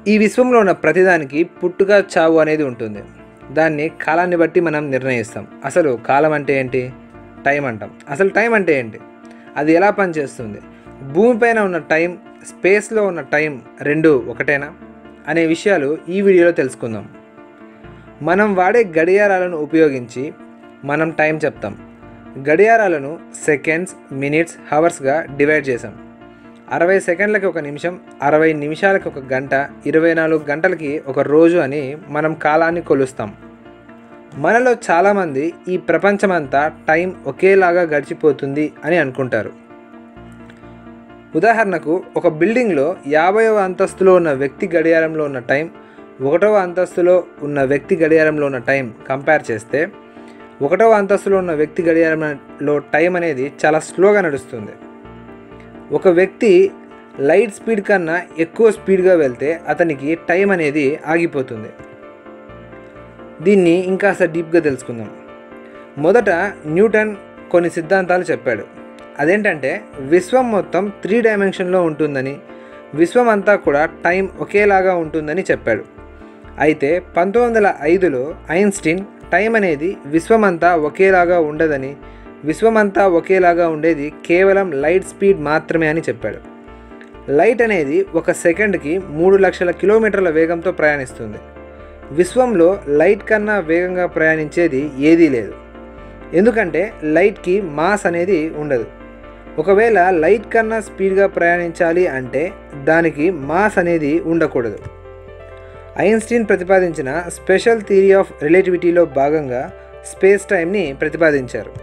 ఈ విశ్వంలో ఉన్న ప్రతిదానికి పుట్టుక చావు అనేది ఉంటుంది దాన్ని కాలాన్ని బట్టి మనం నిర్ణయిస్తాం అసలు కాలం అంటే ఏంటి టైం అంటాం అసలు టైం అంటే ఏంటి అది ఎలా పనిచేస్తుంది భూమిపైన ఉన్న టైం స్పేస్లో ఉన్న టైం రెండు ఒకటేనా అనే విషయాలు ఈ వీడియోలో తెలుసుకుందాం మనం వాడే గడియారాలను ఉపయోగించి మనం టైం చెప్తాం గడియారాలను సెకండ్స్ మినిట్స్ హవర్స్గా డివైడ్ చేసాం అరవై సెకండ్లకి ఒక నిమిషం అరవై నిమిషాలకి ఒక గంట ఇరవై నాలుగు గంటలకి ఒక రోజు అని మనం కాలాన్ని కొలుస్తాం మనలో చాలామంది ఈ ప్రపంచమంతా టైం ఒకేలాగా గడిచిపోతుంది అని అనుకుంటారు ఉదాహరణకు ఒక బిల్డింగ్లో యాభైవ అంతస్తులో ఉన్న వ్యక్తి గడియారంలో ఉన్న టైం ఒకటవ అంతస్తులో ఉన్న వ్యక్తి గడియారంలో ఉన్న టైం కంపేర్ చేస్తే ఒకటవ అంతస్తులో ఉన్న వ్యక్తి గడియారంలో టైం అనేది చాలా స్లోగా నడుస్తుంది ఒక వ్యక్తి లైట్ స్పీడ్ కన్నా ఎక్కువ స్పీడ్గా వెళ్తే అతనికి టైం అనేది ఆగిపోతుంది దీన్ని ఇంకాస్త డీప్గా తెలుసుకుందాం మొదట న్యూటన్ కొన్ని సిద్ధాంతాలు చెప్పాడు అదేంటంటే విశ్వం మొత్తం త్రీ డైమెన్షన్లో ఉంటుందని విశ్వం అంతా కూడా టైం ఒకేలాగా ఉంటుందని చెప్పాడు అయితే పంతొమ్మిది వందల ఐదులో ఐన్స్టీన్ టైం అనేది విశ్వమంతా ఒకేలాగా ఉండదని విశ్వమంతా ఒకేలాగా ఉండేది కేవలం లైట్ స్పీడ్ మాత్రమే అని చెప్పాడు లైట్ అనేది ఒక సెకండ్కి మూడు లక్షల కిలోమీటర్ల వేగంతో ప్రయాణిస్తుంది విశ్వంలో లైట్ కన్నా వేగంగా ప్రయాణించేది ఏదీ లేదు ఎందుకంటే లైట్కి మాస్ అనేది ఉండదు ఒకవేళ లైట్ కన్నా స్పీడ్గా ప్రయాణించాలి అంటే దానికి మాస్ అనేది ఉండకూడదు ఐన్స్టీన్ ప్రతిపాదించిన స్పెషల్ థియరీ ఆఫ్ రిలేటివిటీలో భాగంగా స్పేస్ టైంని ప్రతిపాదించారు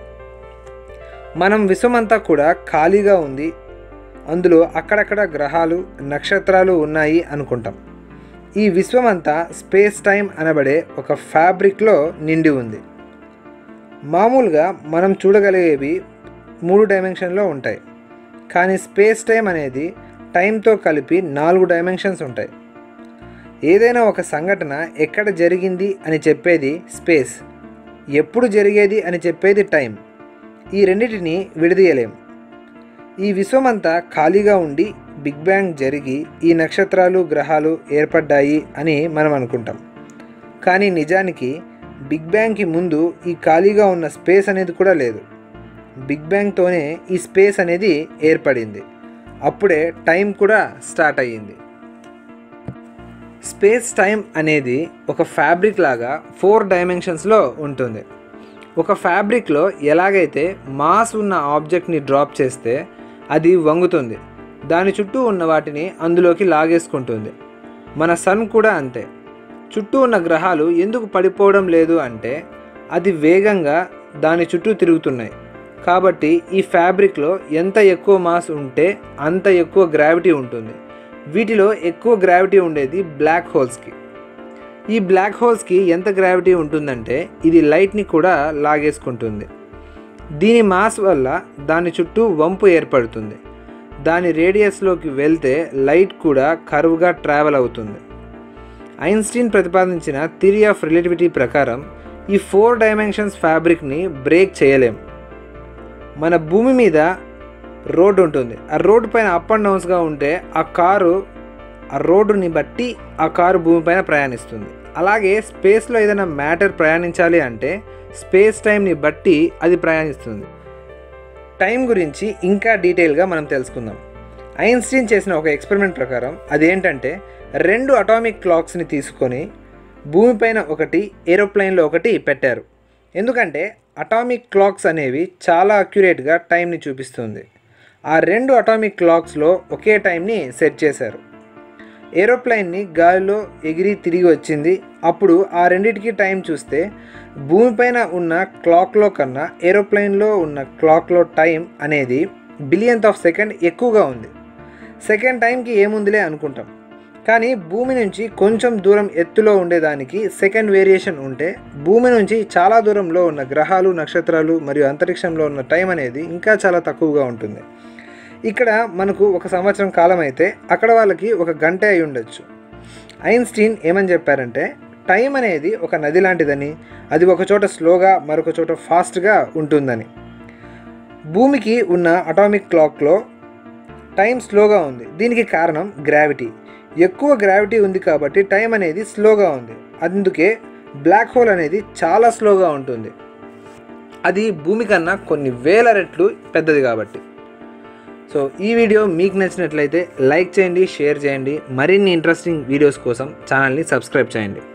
మనం విశ్వమంతా కూడా ఖాళీగా ఉంది అందులో అక్కడక్కడ గ్రహాలు నక్షత్రాలు ఉన్నాయి అనుకుంటాం ఈ విశ్వమంతా స్పేస్ టైం అనబడే ఒక ఫ్యాబ్రిక్లో నిండి ఉంది మామూలుగా మనం చూడగలిగేవి మూడు డైమెన్షన్లో ఉంటాయి కానీ స్పేస్ టైం అనేది టైంతో కలిపి నాలుగు డైమెన్షన్స్ ఉంటాయి ఏదైనా ఒక సంఘటన ఎక్కడ జరిగింది అని చెప్పేది స్పేస్ ఎప్పుడు జరిగేది అని చెప్పేది టైం ఈ రెండింటిని విడదీయలేం ఈ విశ్వమంతా ఖాళీగా ఉండి బిగ్ బ్యాంగ్ జరిగి ఈ నక్షత్రాలు గ్రహాలు ఏర్పడ్డాయి అని మనం అనుకుంటాం కానీ నిజానికి బిగ్ బ్యాంగ్కి ముందు ఈ ఖాళీగా ఉన్న స్పేస్ అనేది కూడా లేదు బిగ్ బ్యాంగ్తోనే ఈ స్పేస్ అనేది ఏర్పడింది అప్పుడే టైం కూడా స్టార్ట్ అయ్యింది స్పేస్ టైం అనేది ఒక ఫ్యాబ్రిక్ లాగా ఫోర్ డైమెన్షన్స్లో ఉంటుంది ఒక ఫ్యాబ్రిక్లో ఎలాగైతే మాస్ ఉన్న ఆబ్జెక్ట్ని డ్రాప్ చేస్తే అది వంగుతుంది దాని చుట్టూ ఉన్న వాటిని అందులోకి లాగేసుకుంటుంది మన సన్ కూడా అంతే చుట్టూ ఉన్న గ్రహాలు ఎందుకు పడిపోవడం లేదు అంటే అది వేగంగా దాని చుట్టూ తిరుగుతున్నాయి కాబట్టి ఈ ఫ్యాబ్రిక్లో ఎంత ఎక్కువ మాస్ ఉంటే అంత ఎక్కువ గ్రావిటీ ఉంటుంది వీటిలో ఎక్కువ గ్రావిటీ ఉండేది బ్లాక్ హోల్స్కి ఈ బ్లాక్ హోల్స్కి ఎంత గ్రావిటీ ఉంటుందంటే ఇది లైట్ని కూడా లాగేసుకుంటుంది దీని మాస్ వల్ల దాని చుట్టూ వంపు ఏర్పడుతుంది దాని రేడియస్లోకి వెళ్తే లైట్ కూడా కరువుగా ట్రావెల్ అవుతుంది ఐన్స్టీన్ ప్రతిపాదించిన థియరీ ఆఫ్ రిలేటివిటీ ప్రకారం ఈ ఫోర్ డైమెన్షన్స్ ఫ్యాబ్రిక్ని బ్రేక్ చేయలేం మన భూమి మీద రోడ్డు ఉంటుంది ఆ రోడ్డు పైన అప్ అండ్ డౌన్స్గా ఉంటే ఆ కారు ఆ రోడ్డుని బట్టి ఆ కారు భూమిపైన ప్రయాణిస్తుంది అలాగే స్పేస్లో ఏదైనా మ్యాటర్ ప్రయాణించాలి అంటే స్పేస్ టైంని బట్టి అది ప్రయాణిస్తుంది టైం గురించి ఇంకా డీటెయిల్గా మనం తెలుసుకుందాం ఐన్స్టీన్ చేసిన ఒక ఎక్స్పెరిమెంట్ ప్రకారం అదేంటంటే రెండు అటామిక్ క్లాక్స్ని తీసుకొని భూమిపైన ఒకటి ఏరోప్లైన్లో ఒకటి పెట్టారు ఎందుకంటే అటామిక్ క్లాక్స్ అనేవి చాలా అక్యురేట్గా టైంని చూపిస్తుంది ఆ రెండు అటామిక్ క్లాక్స్లో ఒకే టైంని సెట్ చేశారు ఏరోప్లైన్ని గాలిలో ఎగిరి తిరిగి వచ్చింది అప్పుడు ఆ రెండిటికి టైం చూస్తే భూమిపైన ఉన్న క్లాక్లో కన్నా ఏరోప్లైన్లో ఉన్న క్లాక్లో టైం అనేది బిలియన్త్ ఆఫ్ సెకండ్ ఎక్కువగా ఉంది సెకండ్ టైంకి ఏముందిలే అనుకుంటాం కానీ భూమి నుంచి కొంచెం దూరం ఎత్తులో ఉండేదానికి సెకండ్ వేరియేషన్ ఉంటే భూమి నుంచి చాలా దూరంలో ఉన్న గ్రహాలు నక్షత్రాలు మరియు అంతరిక్షంలో ఉన్న టైం అనేది ఇంకా చాలా తక్కువగా ఉంటుంది ఇక్కడ మనకు ఒక సంవత్సరం కాలం అయితే అక్కడ వాళ్ళకి ఒక గంట అయి ఉండొచ్చు ఐన్స్టీన్ ఏమని చెప్పారంటే టైం అనేది ఒక నది లాంటిదని అది ఒక చోట స్లోగా మరొక చోట ఫాస్ట్గా ఉంటుందని భూమికి ఉన్న అటామిక్ క్లాక్లో టైం స్లోగా ఉంది దీనికి కారణం గ్రావిటీ ఎక్కువ గ్రావిటీ ఉంది కాబట్టి టైం అనేది స్లోగా ఉంది అందుకే బ్లాక్ హోల్ అనేది చాలా స్లోగా ఉంటుంది అది భూమి కన్నా కొన్ని వేల రెట్లు పెద్దది కాబట్టి సో ఈ వీడియో మీకు నచ్చినట్లయితే లైక్ చేయండి షేర్ చేయండి మరిన్ని ఇంట్రెస్టింగ్ వీడియోస్ కోసం ఛానల్ని సబ్స్క్రైబ్ చేయండి